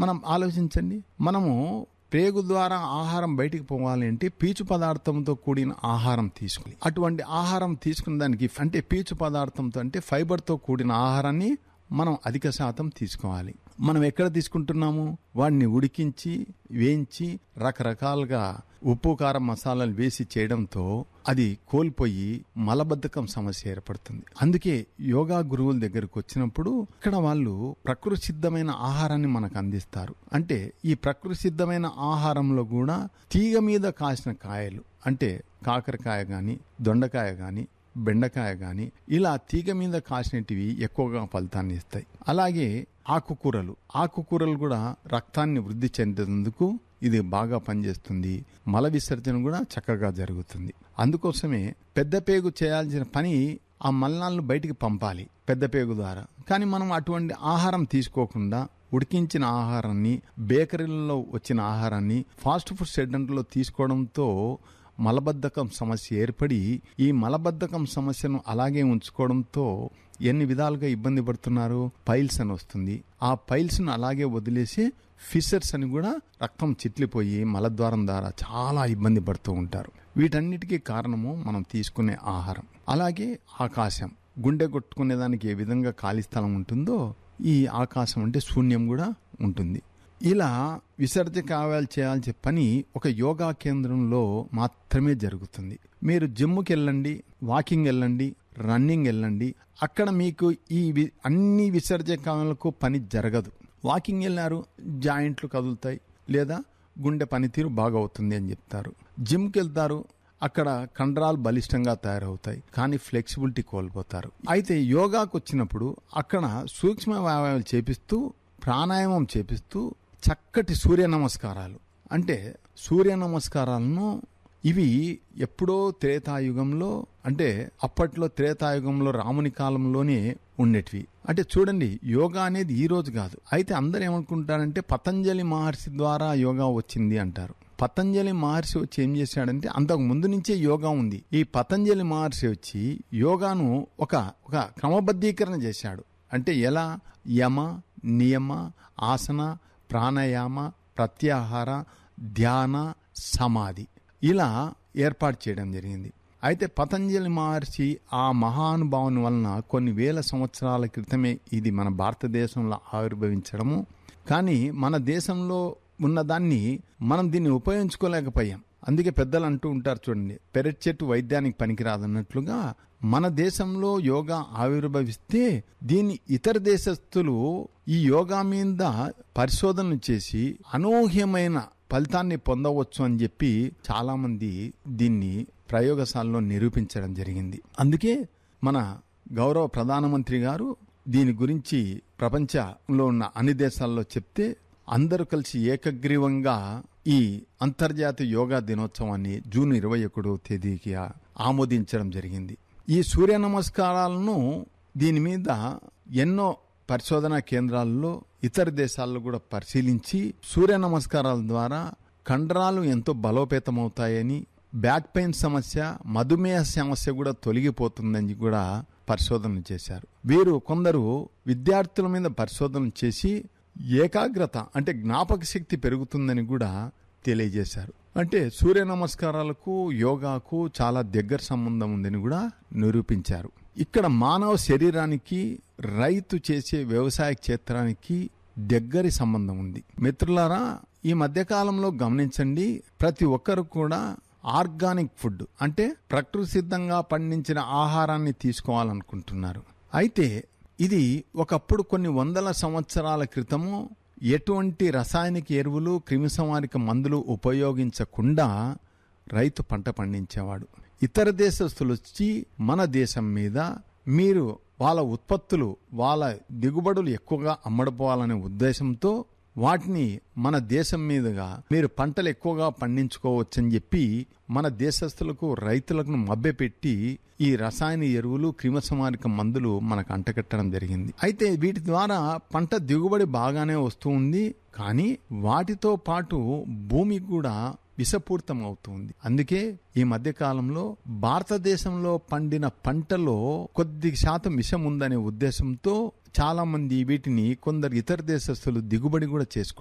మనం ఆలోచించండి మనము ప్రేగు ద్వారా ఆహారం బయటికి పోవాలి అంటే పీచు పదార్థంతో కూడిన ఆహారం తీసుకోవాలి అటువంటి ఆహారం తీసుకున్న దానికి అంటే పీచు పదార్థంతో అంటే ఫైబర్తో కూడిన ఆహారాన్ని మనం అధిక శాతం తీసుకోవాలి మనం ఎక్కడ తీసుకుంటున్నాము వాడిని ఉడికించి వేయించి రకరకాలుగా ఉప్పు కారం మసాలాలు వేసి చేయడంతో అది కోల్పోయి మలబద్ధకం సమస్య ఏర్పడుతుంది అందుకే యోగా గురువుల దగ్గరకు వచ్చినప్పుడు ఇక్కడ వాళ్ళు ప్రకృతి సిద్ధమైన ఆహారాన్ని మనకు అందిస్తారు అంటే ఈ ప్రకృతి సిద్ధమైన ఆహారంలో కూడా తీగ మీద కాసిన కాయలు అంటే కాకరకాయ గాని దొండకాయ గాని బెండకాయ గాని ఇలా తీగ మీద కాసినటివి ఎక్కువగా ఫలితాన్ని ఇస్తాయి అలాగే ఆకుకూరలు ఆకుకూరలు కూడా రక్తాన్ని వృద్ధి చెందేందుకు ఇది బాగా పనిచేస్తుంది మల విసర్జన కూడా చక్కగా జరుగుతుంది అందుకోసమే పెద్ద పేగు చేయాల్సిన పని ఆ మలనాలను బయటికి పంపాలి పెద్ద పేగు ద్వారా కానీ మనం అటువంటి ఆహారం తీసుకోకుండా ఉడికించిన ఆహారాన్ని బేకరీలలో వచ్చిన ఆహారాన్ని ఫాస్ట్ ఫుడ్ సెంటర్లో తీసుకోవడంతో మలబద్ధకం సమస్య ఏర్పడి ఈ మలబద్ధకం సమస్యను అలాగే ఉంచుకోవడంతో ఎన్ని విధాలుగా ఇబ్బంది పడుతున్నారు పైల్స్ అని వస్తుంది ఆ పైల్స్ ను అలాగే వదిలేసి ఫిషర్స్ అని కూడా రక్తం చిట్లిపోయి మలద్వారం ద్వారా చాలా ఇబ్బంది పడుతూ ఉంటారు వీటన్నిటికీ కారణము మనం తీసుకునే ఆహారం అలాగే ఆకాశం గుండె కొట్టుకునే దానికి ఏ విధంగా ఖాళీ స్థలం ఉంటుందో ఈ ఆకాశం అంటే శూన్యం కూడా ఉంటుంది ఇలా విసర్జకావ్యాలు చేయాల్సిన పని ఒక యోగా కేంద్రంలో మాత్రమే జరుగుతుంది మీరు జిమ్కి వెళ్ళండి వాకింగ్ వెళ్ళండి రన్నింగ్ వెళ్ళండి అక్కడ మీకు ఈ వి- అన్ని విసర్జకాలకు పని జరగదు వాకింగ్ వెళ్ళారు జాయింట్లు కదులుతాయి లేదా గుండె పనితీరు బాగా అవుతుంది అని చెప్తారు జిమ్కి వెళ్తారు అక్కడ కండరాలు బలిష్టంగా తయారవుతాయి కానీ ఫ్లెక్సిబిలిటీ కోల్పోతారు అయితే యోగాకు వచ్చినప్పుడు అక్కడ సూక్ష్మ వ్యాయామాలు చేపిస్తూ ప్రాణాయామం చేపిస్తూ చక్కటి సూర్య నమస్కారాలు అంటే సూర్య నమస్కారాలను ఇవి ఎప్పుడో త్రేతాయుగంలో అంటే అప్పట్లో త్రేతాయుగంలో రాముని కాలంలోనే ఉండేటివి అంటే చూడండి యోగా అనేది ఈ రోజు కాదు అయితే అందరు ఏమనుకుంటారంటే పతంజలి మహర్షి ద్వారా యోగా వచ్చింది అంటారు పతంజలి మహర్షి వచ్చి ఏం చేశాడంటే అంతకు ముందు నుంచే యోగా ఉంది ఈ పతంజలి మహర్షి వచ్చి యోగాను ఒక ఒక క్రమబద్ధీకరణ చేశాడు అంటే ఎలా యమ నియమ ఆసన ప్రాణాయామ ప్రత్యాహార ధ్యాన సమాధి ఇలా ఏర్పాటు చేయడం జరిగింది అయితే పతంజలి మహర్షి ఆ మహానుభావుని వలన కొన్ని వేల సంవత్సరాల క్రితమే ఇది మన భారతదేశంలో ఆవిర్భవించడము కానీ మన దేశంలో ఉన్నదాన్ని మనం దీన్ని ఉపయోగించుకోలేకపోయాం అందుకే పెద్దలు అంటూ ఉంటారు చూడండి పెరటి చెట్టు వైద్యానికి పనికిరాదన్నట్లుగా మన దేశంలో యోగా ఆవిర్భవిస్తే దీన్ని ఇతర దేశస్తులు ఈ యోగా మీద పరిశోధనలు చేసి అనూహ్యమైన ఫలితాన్ని పొందవచ్చు అని చెప్పి చాలా మంది దీన్ని ప్రయోగశాలలో నిరూపించడం జరిగింది అందుకే మన గౌరవ ప్రధానమంత్రి గారు దీని గురించి ప్రపంచంలో ఉన్న అన్ని దేశాల్లో చెప్తే అందరూ కలిసి ఏకగ్రీవంగా ఈ అంతర్జాతీయ యోగా దినోత్సవాన్ని జూన్ ఇరవై ఒకటో తేదీకి ఆమోదించడం జరిగింది ఈ సూర్య నమస్కారాలను దీని మీద ఎన్నో పరిశోధనా కేంద్రాల్లో ఇతర దేశాల్లో కూడా పరిశీలించి సూర్య నమస్కారాల ద్వారా కండరాలు ఎంతో బలోపేతమవుతాయని బ్యాక్ పెయిన్ సమస్య మధుమేహ సమస్య కూడా తొలగిపోతుందని కూడా పరిశోధనలు చేశారు వీరు కొందరు విద్యార్థుల మీద పరిశోధనలు చేసి ఏకాగ్రత అంటే జ్ఞాపక శక్తి పెరుగుతుందని కూడా తెలియజేశారు అంటే సూర్య నమస్కారాలకు యోగాకు చాలా దగ్గర సంబంధం ఉందని కూడా నిరూపించారు ఇక్కడ మానవ శరీరానికి రైతు చేసే వ్యవసాయ క్షేత్రానికి దగ్గరి సంబంధం ఉంది మిత్రులారా ఈ మధ్యకాలంలో గమనించండి ప్రతి ఒక్కరు కూడా ఆర్గానిక్ ఫుడ్ అంటే ప్రకృతి సిద్ధంగా పండించిన ఆహారాన్ని తీసుకోవాలనుకుంటున్నారు అయితే ఇది ఒకప్పుడు కొన్ని వందల సంవత్సరాల క్రితము ఎటువంటి రసాయనిక ఎరువులు క్రిమిసంహారక మందులు ఉపయోగించకుండా రైతు పంట పండించేవాడు ఇతర దేశస్తులు వచ్చి మన దేశం మీద మీరు వాళ్ళ ఉత్పత్తులు వాళ్ళ దిగుబడులు ఎక్కువగా అమ్మడిపోవాలనే ఉద్దేశంతో వాటిని మన దేశం మీదుగా మీరు పంటలు ఎక్కువగా పండించుకోవచ్చని చెప్పి మన దేశస్తులకు రైతులకు మభ్యపెట్టి ఈ రసాయన ఎరువులు క్రిమసంహారక మందులు మనకు అంటకట్టడం జరిగింది అయితే వీటి ద్వారా పంట దిగుబడి బాగానే వస్తూ ఉంది కానీ వాటితో పాటు భూమి కూడా విషపూరితం అవుతుంది అందుకే ఈ మధ్య కాలంలో భారతదేశంలో పండిన పంటలో కొద్ది శాతం విషం ఉందనే ఉద్దేశంతో చాలా మంది వీటిని కొందరు ఇతర దేశస్తులు దిగుబడి కూడా చేసుకుంటారు